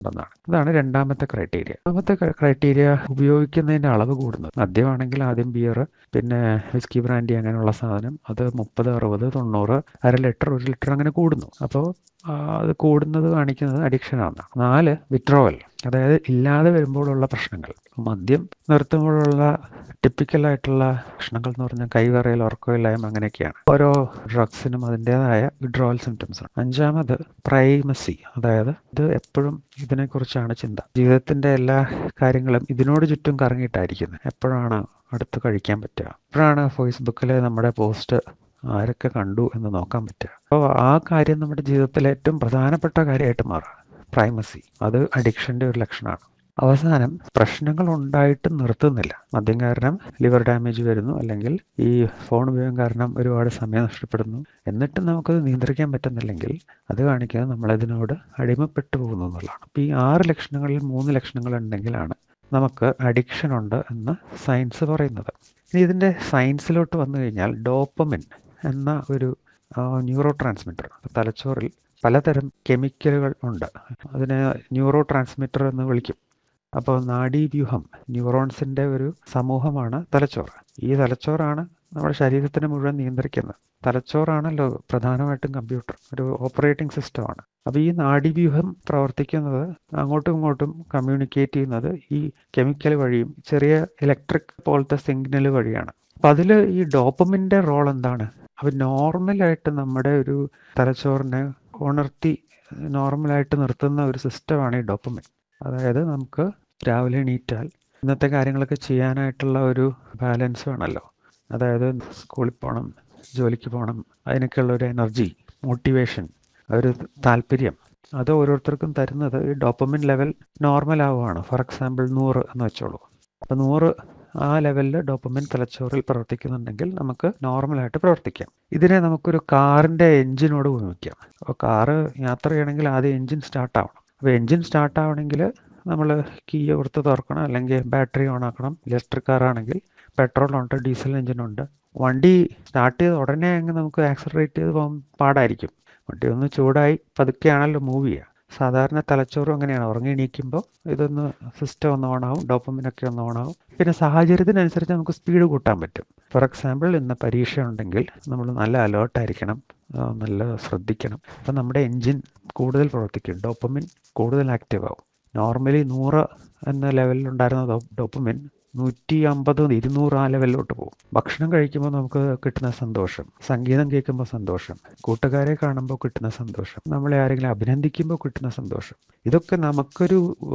എന്നാണ് ഇതാണ് രണ്ടാമത്തെ ക്രൈറ്റീരിയ രണ്ടാമത്തെ ക്രൈറ്റീരിയ ഉപയോഗിക്കുന്നതിൻ്റെ അളവ് കൂടുന്നത് മദ്യമാണെങ്കിൽ ആദ്യം ബിയർ പിന്നെ വിസ്കി ബ്രാൻഡി അങ്ങനെയുള്ള സാധനം അത് മുപ്പത് അറുപത് തൊണ്ണൂറ് അര ലിറ്റർ ഒരു ലിറ്റർ അങ്ങനെ കൂടുന്നു അപ്പോൾ അത് കൂടുന്നത് കാണിക്കുന്നത് അഡിക്ഷനാണ് നാല് വിത്രോവൽ അതായത് ഇല്ലാതെ വരുമ്പോഴുള്ള പ്രശ്നങ്ങൾ മദ്യം നിർത്തുമ്പോഴുള്ള ടിപ്പിക്കലായിട്ടുള്ള പ്രശ്നങ്ങൾ എന്ന് പറഞ്ഞാൽ കൈവറയിൽ ഉറക്കമില്ലായ്മ അങ്ങനെയൊക്കെയാണ് ഓരോ ഡ്രഗ്സിനും അതിൻ്റെതായ വിഡ്രോവൽ സിംറ്റംസ് ഉണ്ട് അഞ്ചാമത് പ്രൈമസി അതായത് ഇത് എപ്പോഴും ഇതിനെക്കുറിച്ചാണ് ചിന്ത ജീവിതത്തിൻ്റെ എല്ലാ കാര്യങ്ങളും ഇതിനോട് ചുറ്റും കറങ്ങിയിട്ടായിരിക്കുന്നത് എപ്പോഴാണ് അടുത്ത് കഴിക്കാൻ പറ്റുക എപ്പോഴാണ് ഫേസ്ബുക്കിൽ നമ്മുടെ പോസ്റ്റ് ആരൊക്കെ കണ്ടു എന്ന് നോക്കാൻ പറ്റുക അപ്പോൾ ആ കാര്യം നമ്മുടെ ജീവിതത്തിലെ ഏറ്റവും പ്രധാനപ്പെട്ട കാര്യമായിട്ട് മാറുക പ്രൈമസി അത് അഡിക്ഷൻ്റെ ഒരു ലക്ഷണമാണ് അവസാനം പ്രശ്നങ്ങൾ ഉണ്ടായിട്ട് നിർത്തുന്നില്ല മദ്യം കാരണം ലിവർ ഡാമേജ് വരുന്നു അല്ലെങ്കിൽ ഈ ഫോൺ ഉപയോഗം കാരണം ഒരുപാട് സമയം നഷ്ടപ്പെടുന്നു എന്നിട്ടും നമുക്കത് നിയന്ത്രിക്കാൻ പറ്റുന്നില്ലെങ്കിൽ അത് കാണിക്കുന്നത് നമ്മളതിനോട് അടിമപ്പെട്ടു പോകുന്നു എന്നുള്ളതാണ് അപ്പോൾ ഈ ആറ് ലക്ഷണങ്ങളിൽ മൂന്ന് ലക്ഷണങ്ങൾ ഉണ്ടെങ്കിലാണ് നമുക്ക് അഡിക്ഷൻ ഉണ്ട് എന്ന് സയൻസ് പറയുന്നത് ഇനി ഇതിൻ്റെ സയൻസിലോട്ട് വന്നു കഴിഞ്ഞാൽ ഡോപ്പമിൻ എന്ന ഒരു ന്യൂറോ ട്രാൻസ്മിറ്റർ തലച്ചോറിൽ പലതരം കെമിക്കലുകൾ ഉണ്ട് അതിനെ ന്യൂറോ ട്രാൻസ്മിറ്റർ എന്ന് വിളിക്കും അപ്പോൾ നാഡീവ്യൂഹം ന്യൂറോൺസിൻ്റെ ഒരു സമൂഹമാണ് തലച്ചോറ് ഈ തലച്ചോറാണ് നമ്മുടെ ശരീരത്തിനെ മുഴുവൻ നിയന്ത്രിക്കുന്നത് തലച്ചോറാണല്ലോ പ്രധാനമായിട്ടും കമ്പ്യൂട്ടർ ഒരു ഓപ്പറേറ്റിംഗ് സിസ്റ്റമാണ് അപ്പോൾ ഈ നാഡീവ്യൂഹം പ്രവർത്തിക്കുന്നത് അങ്ങോട്ടും ഇങ്ങോട്ടും കമ്മ്യൂണിക്കേറ്റ് ചെയ്യുന്നത് ഈ കെമിക്കൽ വഴിയും ചെറിയ ഇലക്ട്രിക് പോലത്തെ സിഗ്നൽ വഴിയാണ് അപ്പം അതിൽ ഈ ഡോപ്പമിൻ്റെ റോൾ എന്താണ് അപ്പോൾ നോർമലായിട്ട് നമ്മുടെ ഒരു തലച്ചോറിനെ ഉണർത്തി നോർമലായിട്ട് നിർത്തുന്ന ഒരു സിസ്റ്റമാണ് ഈ ഡോപ്പമിൻ അതായത് നമുക്ക് രാവിലെ എണീറ്റാൽ ഇന്നത്തെ കാര്യങ്ങളൊക്കെ ചെയ്യാനായിട്ടുള്ള ഒരു ബാലൻസ് വേണമല്ലോ അതായത് സ്കൂളിൽ പോകണം ജോലിക്ക് പോകണം അതിനൊക്കെയുള്ള ഒരു എനർജി മോട്ടിവേഷൻ ഒരു താല്പര്യം അത് ഓരോരുത്തർക്കും തരുന്നത് ഈ ഡോപ്പമിൻ ലെവൽ നോർമൽ ആവുകയാണ് ഫോർ എക്സാമ്പിൾ നൂറ് എന്ന് വെച്ചോളൂ അപ്പോൾ നൂറ് ആ ലെവലിൽ ഡോപ്പമിൻ തലച്ചോറിൽ പ്രവർത്തിക്കുന്നുണ്ടെങ്കിൽ നമുക്ക് നോർമലായിട്ട് പ്രവർത്തിക്കാം ഇതിനെ നമുക്കൊരു കാറിൻ്റെ എൻജിനോട് ഉപയോഗിക്കാം അപ്പോൾ കാറ് യാത്ര ചെയ്യണമെങ്കിൽ ആദ്യം എൻജിൻ സ്റ്റാർട്ട് ആവണം അപ്പോൾ എൻജിൻ സ്റ്റാർട്ട് ആവണമെങ്കിൽ നമ്മൾ കീ കൊടുത്ത് തുറക്കണം അല്ലെങ്കിൽ ബാറ്ററി ഓൺ ആക്കണം ഇലക്ട്രിക് കാർ ആണെങ്കിൽ പെട്രോൾ ഉണ്ട് ഡീസൽ എഞ്ചിനുണ്ട് വണ്ടി സ്റ്റാർട്ട് ചെയ്ത് ഉടനെ അങ്ങ് നമുക്ക് ആക്സലറേറ്റ് ചെയ്ത് പോകാൻ പാടായിരിക്കും വണ്ടി ഒന്ന് ചൂടായി പതുക്കെയാണല്ലോ മൂവ് ചെയ്യുക സാധാരണ തലച്ചോറും അങ്ങനെയാണ് ഉറങ്ങി എണീക്കുമ്പോൾ ഇതൊന്ന് സിസ്റ്റം ഒന്ന് ഓണാവും ഡോപ്പമിനൊക്കെ ഒന്ന് ഓണാവും പിന്നെ സാഹചര്യത്തിനനുസരിച്ച് നമുക്ക് സ്പീഡ് കൂട്ടാൻ പറ്റും ഫോർ എക്സാമ്പിൾ ഇന്ന് പരീക്ഷ ഉണ്ടെങ്കിൽ നമ്മൾ നല്ല അലേർട്ടായിരിക്കണം നല്ല ശ്രദ്ധിക്കണം അപ്പം നമ്മുടെ എൻജിൻ കൂടുതൽ പ്രവർത്തിക്കും ഡോപ്പമിൻ കൂടുതൽ ആക്റ്റീവ് ആവും നോർമലി നൂറ് എന്ന ലെവലിൽ ഉണ്ടായിരുന്ന ഡോപ്പമിൻ നൂറ്റി അമ്പത് ഇരുന്നൂറ് ആ ലെവലിലോട്ട് പോകും ഭക്ഷണം കഴിക്കുമ്പോൾ നമുക്ക് കിട്ടുന്ന സന്തോഷം സംഗീതം കേൾക്കുമ്പോൾ സന്തോഷം കൂട്ടുകാരെ കാണുമ്പോൾ കിട്ടുന്ന സന്തോഷം നമ്മളെ ആരെങ്കിലും അഭിനന്ദിക്കുമ്പോൾ കിട്ടുന്ന സന്തോഷം ഇതൊക്കെ നമുക്കൊരു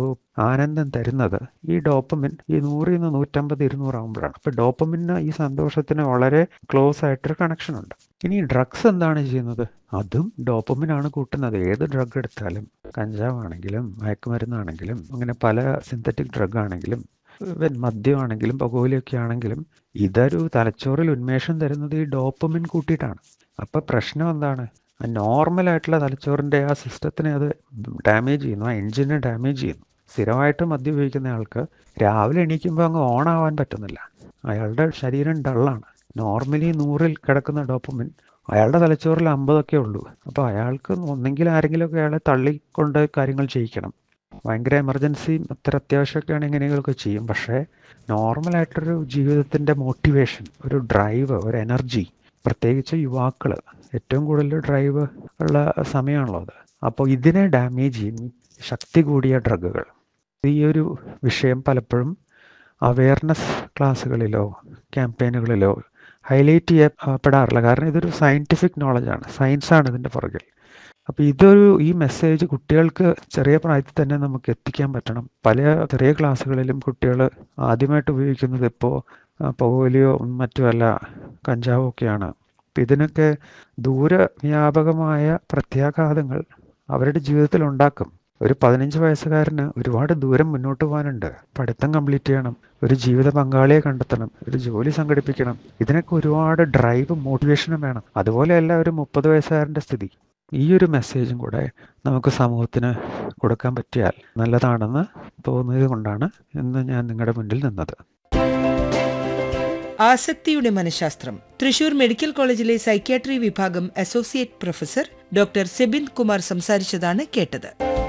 ആനന്ദം തരുന്നത് ഈ ഡോപ്പമിൻ ഈ നൂറിൽ നിന്ന് നൂറ്റമ്പത് ഇരുന്നൂറാകുമ്പോഴാണ് അപ്പോൾ ഡോപ്പമിന് ഈ സന്തോഷത്തിന് വളരെ ക്ലോസ് ആയിട്ടൊരു കണക്ഷൻ ഉണ്ട് ഇനി ഡ്രഗ്സ് എന്താണ് ചെയ്യുന്നത് അതും ഡോപ്പമിനാണ് കൂട്ടുന്നത് ഏത് ഡ്രഗ് എടുത്താലും കഞ്ചാവാണെങ്കിലും മയക്കുമരുന്നാണെങ്കിലും അങ്ങനെ പല സിന്തറ്റിക് ഡ്രഗ് ആണെങ്കിലും ഇവൻ മദ്യമാണെങ്കിലും പുകവലിയൊക്കെ ആണെങ്കിലും ഇതൊരു തലച്ചോറിൽ ഉന്മേഷം തരുന്നത് ഈ ഡോപ്പമിൻ കൂട്ടിയിട്ടാണ് അപ്പോൾ പ്രശ്നം എന്താണ് നോർമലായിട്ടുള്ള തലച്ചോറിൻ്റെ ആ സിസ്റ്റത്തിനെ അത് ഡാമേജ് ചെയ്യുന്നു ആ എൻജിനെ ഡാമേജ് ചെയ്യുന്നു സ്ഥിരമായിട്ട് മദ്യം ഉപയോഗിക്കുന്ന ആൾക്ക് രാവിലെ എണീക്കുമ്പോൾ അങ്ങ് ഓൺ ആവാൻ പറ്റുന്നില്ല അയാളുടെ ശരീരം ഡള്ളാണ് നോർമലി നൂറിൽ കിടക്കുന്ന ഡോപ്പമിൻ അയാളുടെ തലച്ചോറിൽ അമ്പതൊക്കെ ഉള്ളൂ അപ്പോൾ അയാൾക്ക് ഒന്നെങ്കിൽ ആരെങ്കിലുമൊക്കെ അയാളെ തള്ളിക്കൊണ്ട് കാര്യങ്ങൾ ചെയ്യിക്കണം ഭയങ്കര എമർജൻസി അത്ര അത്യാവശ്യമൊക്കെയാണ് എങ്ങനെയൊക്കെ ചെയ്യും പക്ഷേ നോർമലായിട്ടൊരു ജീവിതത്തിൻ്റെ മോട്ടിവേഷൻ ഒരു ഡ്രൈവ് ഒരു എനർജി പ്രത്യേകിച്ച് യുവാക്കൾ ഏറ്റവും കൂടുതൽ ഡ്രൈവ് ഉള്ള സമയമാണല്ലോ അത് അപ്പോൾ ഇതിനെ ഡാമേജ് ചെയ്യും ശക്തി കൂടിയ ഡ്രഗുകൾ ഈ ഒരു വിഷയം പലപ്പോഴും അവയർനെസ് ക്ലാസ്സുകളിലോ ക്യാമ്പയിനുകളിലോ ഹൈലൈറ്റ് ചെയ്യപ്പെടാറില്ല കാരണം ഇതൊരു സയൻറ്റിഫിക് നോളജാണ് സയൻസാണ് ഇതിൻ്റെ പുറകിൽ അപ്പോൾ ഇതൊരു ഈ മെസ്സേജ് കുട്ടികൾക്ക് ചെറിയ പ്രായത്തിൽ തന്നെ നമുക്ക് എത്തിക്കാൻ പറ്റണം പല ചെറിയ ക്ലാസ്സുകളിലും കുട്ടികൾ ആദ്യമായിട്ട് ഉപയോഗിക്കുന്നത് ഇപ്പോൾ പുകവലിയോ മറ്റുമല്ല കഞ്ചാവോ ഒക്കെയാണ് അപ്പം ഇതിനൊക്കെ ദൂരവ്യാപകമായ പ്രത്യാഘാതങ്ങൾ അവരുടെ ജീവിതത്തിൽ ഉണ്ടാക്കും ഒരു പതിനഞ്ച് വയസ്സുകാരന് ഒരുപാട് ദൂരം മുന്നോട്ട് പോകാനുണ്ട് പഠിത്തം കംപ്ലീറ്റ് ചെയ്യണം ഒരു ജീവിത പങ്കാളിയെ കണ്ടെത്തണം ഒരു ജോലി സംഘടിപ്പിക്കണം ഇതിനൊക്കെ ഒരുപാട് ഡ്രൈവ് മോട്ടിവേഷനും വേണം അതുപോലെയല്ല ഒരു മുപ്പത് വയസ്സുകാരൻ്റെ സ്ഥിതി ഈ ഒരു മെസ്സേജും കൂടെ നമുക്ക് സമൂഹത്തിന് കൊടുക്കാൻ പറ്റിയാൽ നല്ലതാണെന്ന് തോന്നിയത് കൊണ്ടാണ് ഇന്ന് ഞാൻ നിങ്ങളുടെ മുന്നിൽ നിന്നത് ആസക്തിയുടെ മനഃശാസ്ത്രം തൃശൂർ മെഡിക്കൽ കോളേജിലെ സൈക്യാട്രി വിഭാഗം associate professor doctor Sebin Kumar സംസാരിച്ചതാണ് കേട്ടത്